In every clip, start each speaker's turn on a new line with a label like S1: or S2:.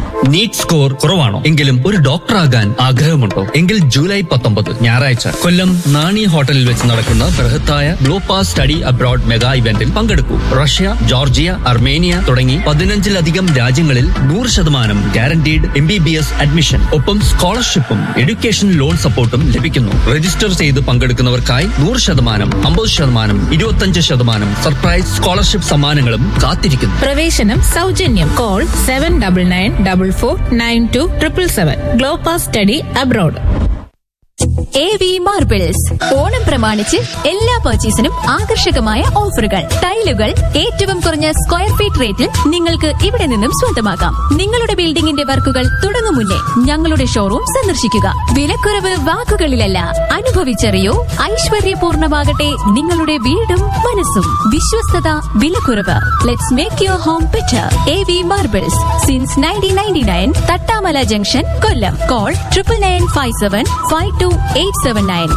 S1: NEET score കുറവാണോ എങ്കിലും ഒരു ഡോക്ടർ ആകാൻ ആഗ്രഹമുണ്ടോ എങ്കിൽ ജൂലൈ പത്തൊമ്പത് ഞായറാഴ്ച കൊല്ലം നാണി ഹോട്ടലിൽ വെച്ച് നടക്കുന്ന ബൃഹത്തായ ഗ്ലോപാസ് സ്റ്റഡി അബ്രോഡ് മെഗാ ഇവന്റിൽ പങ്കെടുക്കൂ റഷ്യ ജോർജിയ അർമേനിയ തുടങ്ങി പതിനഞ്ചിലധികം രാജ്യങ്ങളിൽ നൂറ് ശതമാനം guaranteed M B B S admission ഒപ്പം സ്കോളർഷിപ്പും എഡ്യൂക്കേഷൻ ലോൺ സപ്പോർട്ടും ലഭിക്കുന്നു രജിസ്റ്റർ ചെയ്ത് പങ്കെടുക്കുന്നവർക്കായി നൂറ് ശതമാനം അമ്പത് ശതമാനം ഇരുപത്തഞ്ച് ശതമാനം സർപ്രൈസ് സ്കോളർഷിപ്പ് സമ്മാനങ്ങളും കാത്തിരിക്കുന്നു
S2: പ്രവേശനം സൗജന്യം call seven double nine double four nine two triple seven Glopaz study abroad
S3: A V marbles Onam പ്രമാണിച്ച് എല്ലാ പർച്ചേസിനും ആകർഷകമായ ഓഫറുകൾ ടൈലുകൾ ഏറ്റവും കുറഞ്ഞ സ്ക്വയർ ഫീറ്റ് റേറ്റിൽ നിങ്ങൾക്ക് ഇവിടെ നിന്നും സ്വന്തമാക്കാം നിങ്ങളുടെ ബിൽഡിംഗിന്റെ വർക്കുകൾ തുടങ്ങും മുന്നേ ഞങ്ങളുടെ ഷോറൂം സന്ദർശിക്കുക വിലക്കുറവ് വാക്കുകളിലല്ല അനുഭവിച്ചറിയൂ ഐശ്വര്യപൂർണമാകട്ടെ നിങ്ങളുടെ വീടും മനസ്സും വിശ്വസ്തത വിലക്കുറവ് let's make your home better A V marbles since nineteen ninety nine Thattamala junction Kollam call triple nine five seven five two eight seven nine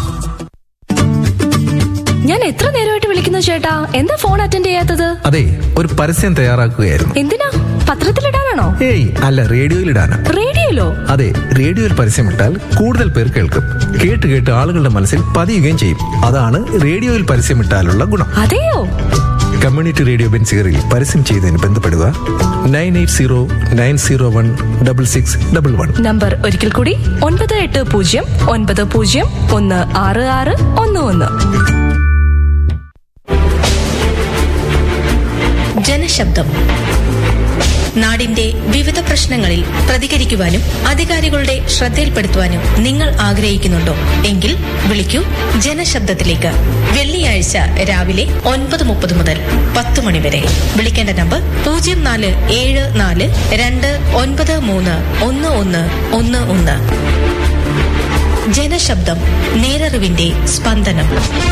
S4: ഞാൻ എത്ര നേരമായിട്ട് വിളിക്കുന്നു ചേട്ടാ എന്താ ഫോൺ അറ്റൻഡ് ചെയ്യാത്തത്
S5: അതെ ഒരു പരസ്യം തയ്യാറാക്കുകയായിരുന്നു
S4: എന്തിനാ പത്രത്തിലിടാനാണോ
S5: ഏയ് അല്ല റേഡിയോയിലിടാനാ
S4: റേഡിയോയിലോ
S5: അതെ റേഡിയോയിൽ പരസ്യമിട്ടാൽ കൂടുതൽ പേർ കേൾക്കും കേട്ട് കേട്ട് ആളുകളുടെ മനസ്സിൽ പതിയുകയും ചെയ്യും അതാണ് റേഡിയോയിൽ പരസ്യമിട്ടാലുള്ള ഗുണം
S4: അതെയോ
S5: കമ്മ്യൂണിറ്റി റേഡിയോ ബെൻസിയറിൽ പരസ്യം ചെയ്തതിന് ബന്ധപ്പെടുക nine eight zero nine zero one double six double one
S4: number ഒരിക്കൽ കൂടി ഒൻപത് എട്ട് പൂജ്യം ഒൻപത് പൂജ്യം ഒന്ന് ആറ് ആറ് ഒന്ന് ഒന്ന്
S6: ജനശബ്ദം നാടിന്റെ വിവിധ പ്രശ്നങ്ങളിൽ പ്രതികരിക്കുവാനും അധികാരികളുടെ ശ്രദ്ധയിൽപ്പെടുത്തുവാനും നിങ്ങൾ ആഗ്രഹിക്കുന്നുണ്ടോ എങ്കിൽ വിളിക്കൂ ജനശബ്ദത്തിലേക്ക് വെള്ളിയാഴ്ച രാവിലെ ഒൻപത് മുപ്പത് മുതൽ പത്ത് മണി വരെ വിളിക്കേണ്ട നമ്പർ പൂജ്യം നാല് ഏഴ് നാല് രണ്ട് ഒൻപത് മൂന്ന് ഒന്ന് ഒന്ന് ഒന്ന് ഒന്ന് ജനശബ്ദം നേരറിവിന്റെ സ്പന്ദനം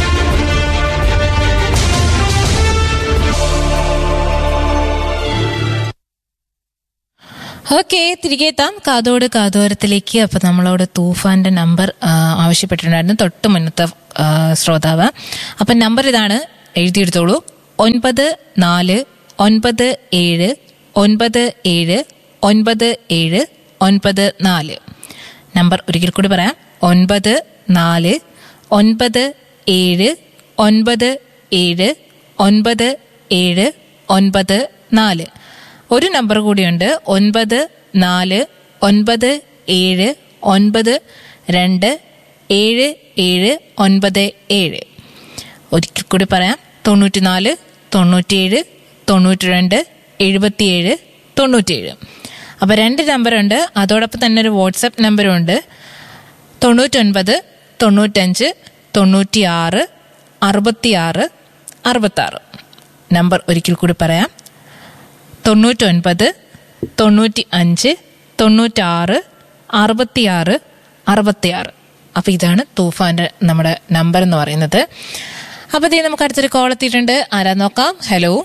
S2: ഓക്കെ തിരികെ എത്താം കാതോട് കാതോരത്തിലേക്ക് അപ്പൊ നമ്മളോട് തൂഫാന്റെ നമ്പർ ആ, ആവശ്യപ്പെട്ടിട്ടുണ്ടായിരുന്നു തൊട്ട് മുന്നത്തെ ആ, ശ്രോതാവ് അപ്പൊ നമ്പർ ഇതാണ് എഴുതിയെടുത്തോളൂ ഒൻപത് നാല് ഒൻപത് ഏഴ് ഒൻപത് ഏഴ് ഒൻപത് ഏഴ് ഒൻപത് നാല് നമ്പർ ഒരിക്കൽ കൂടി പറയാം ഒൻപത് നാല് ഒൻപത് ഏഴ് ഒൻപത് ഏഴ് ഒൻപത് ഏഴ് ഒൻപത് നാല് ഒരു നമ്പർ കൂടിയുണ്ട് ഒൻപത് നാല് ഒൻപത് ഏഴ് ഒൻപത് രണ്ട് ഏഴ് ഏഴ് ഒൻപത് ഏഴ് ഒരിക്കൽ കൂടി പറയാം തൊണ്ണൂറ്റിനാല് തൊണ്ണൂറ്റിയേഴ് തൊണ്ണൂറ്റി രണ്ട് എഴുപത്തിയേഴ് തൊണ്ണൂറ്റിയേഴ് അപ്പോൾ രണ്ട് നമ്പറുണ്ട് അതോടൊപ്പം തന്നെ ഒരു വാട്സപ്പ് നമ്പറും ഉണ്ട് തൊണ്ണൂറ്റൊൻപത് തൊണ്ണൂറ്റഞ്ച് തൊണ്ണൂറ്റിയാറ് അറുപത്തിയാറ് അറുപത്താറ് നമ്പർ ഒരിക്കൽ കൂടി പറയാം തൊണ്ണൂറ്റൊൻപത് തൊണ്ണൂറ്റി അഞ്ച് തൊണ്ണൂറ്റാറ് അറുപത്തിയാറ് അറുപത്തിയാറ് അപ്പോൾ ഇതാണ് തൂഫാന്റെ നമ്മുടെ നമ്പർ എന്ന് പറയുന്നത് അപ്പോൾ ഇതേ നമുക്ക് അടുത്തൊരു കോൾ എത്തിയിട്ടുണ്ട് ആരാ നോക്കാം ഹലോ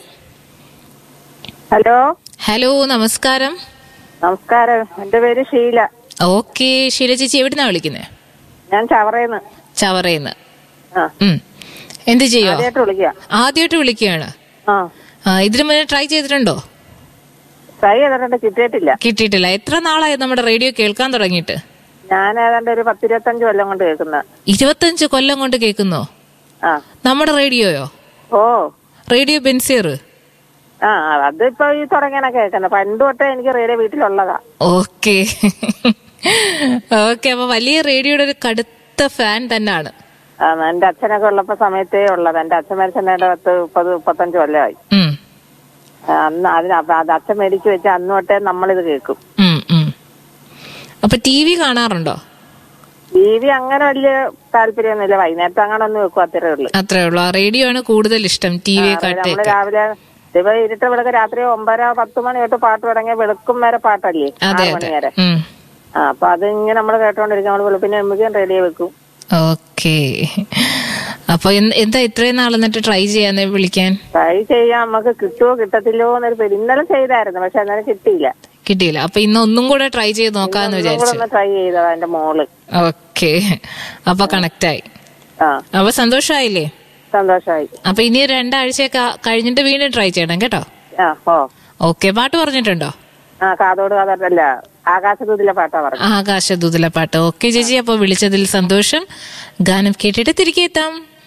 S7: ഹലോ
S2: ഹലോ നമസ്കാരം
S7: നമസ്കാരം എന്റെ പേര് ഷീല
S2: ഓക്കെ ശീല ചേച്ചി എവിടുന്നാ വിളിക്കുന്നത്
S7: ഞാൻ ചവറേന്ന്
S2: ചവറയിന്ന്
S7: ആ
S2: ഉം. എന്ത് ചെയ്യോ
S7: ആദ്യമായിട്ട് വിളിക്കുക
S2: ആദ്യമായിട്ട് വിളിക്കുകയാണ്
S7: ആ
S2: ആ, ഇതിനു മുന്നേ ട്രൈ ചെയ്തിട്ടുണ്ടോ
S7: ട്രൈ ചെയ്തിട്ടുണ്ട് കിട്ടിയിട്ടില്ല
S2: കിട്ടിയിട്ടില്ല എത്ര നാളായി നമ്മുടെ റേഡിയോ കേൾക്കാൻ തുടങ്ങിയിട്ട്
S7: ഞാൻ ഏതാണ്ട് ഒരു പത്തിരുപത്തഞ്ച് കൊല്ലം കൊണ്ട് കേൾക്കുന്ന
S2: ഇരുപത്തഞ്ച് കൊല്ലം കൊണ്ട് കേൾക്കുന്നോ
S7: ആ
S2: നമ്മുടെ റേഡിയോയോ
S7: ഓ
S2: റേഡിയോ ബെൻസിയർ
S7: ആ അതിപ്പോ ഈ തുടങ്ങിയാണ് കേൾക്കുന്നത് പണ്ട് തൊട്ടേ എനിക്ക് റേഡിയോ വീട്ടിലുള്ളതാ
S2: ഓക്കെ ഓക്കെ അപ്പൊ വലിയ റേഡിയോയുടെ ഒരു കടുത്ത ഫാൻ തന്നെയാണ്
S7: ആ, എന്റെ അച്ഛനൊക്കെ ഉള്ളപ്പോ സമയത്തേ ഉള്ളത് എന്റെ അച്ഛൻ മരിച്ചെന്നെ പത്ത് മുപ്പത് മുപ്പത്തഞ്ച് കൊല്ലമായി
S2: ഉം,
S7: ആ, അന്ന് അതിന് അപ്പൊ അത് അച്ഛൻ മേടിച്ചു വെച്ച് അന്ന് തൊട്ടേ നമ്മളിത് കേൾക്കും
S2: ഉം, ഉം. അപ്പൊ ടി വി കാണാറുണ്ടോ
S7: ടി വി അങ്ങനെ വലിയ താല്പര്യമൊന്നുമില്ല വൈകുന്നേരത്തെ അങ്ങനെ ഒന്ന് വെക്കും അത്രേ ഉള്ളു
S2: അത്രേ ഉള്ളൂ ആ റേഡിയോ ആണ് കൂടുതൽ ഇഷ്ടം ടി വിയെ
S7: നമ്മള്
S2: കാട്ടേക്ക്
S7: രാവിലെ ഇപ്പൊ ഇരുട്ട് വിളക്ക് രാത്രി ഒമ്പര പത്ത് മണി തൊട്ട് പാട്ട് തുടങ്ങിയ വെളുക്കും വരെ പാട്ടല്ലേ
S2: അതെ
S7: ആറ്
S2: അതെ
S7: മണി വരെ
S2: ഉം.
S7: ആ അപ്പൊ അത് ഇങ്ങനെ നമ്മൾ കേട്ടോണ്ടിരിക്കും നമ്മള് വെളുപ്പിന് എമ്മിക്കും റേഡിയോ വെക്കും
S2: ഓക്കെ അപ്പൊ എന്ത്- എന്താ ഇത്രയും നാൾ എന്നിട്ട് ട്രൈ ചെയ്യാന്ന് വിളിക്കാൻ
S7: ട്രൈ ചെയ്യാൻ നമുക്ക് കിട്ടുമോ കിട്ടത്തില്ലോ എന്നൊരു പേടി ഇന്നലെ ചെയ്തായിരുന്നു പക്ഷെ അന്നേരം കിട്ടിയില്ല
S2: കിട്ടിയില്ല അപ്പൊ ഇന്ന് ഒന്നും കൂടെ ട്രൈ ചെയ്ത് നോക്കാന്ന്
S7: ഒന്നും കൂടെ
S2: വിചാരിച്ചു
S7: ഒന്ന് ട്രൈ ചെയ്തതാ എന്റെ മോള്
S2: ഓക്കെ അപ്പൊ കണക്ട് ആയി
S7: ആ
S2: അപ്പൊ സന്തോഷമായില്ലേ
S7: സന്തോഷമായി
S2: അപ്പൊ ഇനി രണ്ടാഴ്ചയൊക്കെ കഴിഞ്ഞിട്ട് വീണ്ടും ട്രൈ ചെയ്യണം കേട്ടോ
S7: ആ ഓ
S2: ഓക്കെ പാട്ട് പറഞ്ഞിട്ടുണ്ടോ
S7: ആ കാതോട് കാതോട്ടല്ല ആകാശദൂതിലെ പാട്ടാ പറഞ്ഞത്
S2: ആകാശദൂതല പാട്ട് ഓക്കെ ചേച്ചി അപ്പൊ വിളിച്ചതിൽ സന്തോഷം ഗാനം കേട്ടിട്ട് തിരികെ എത്താം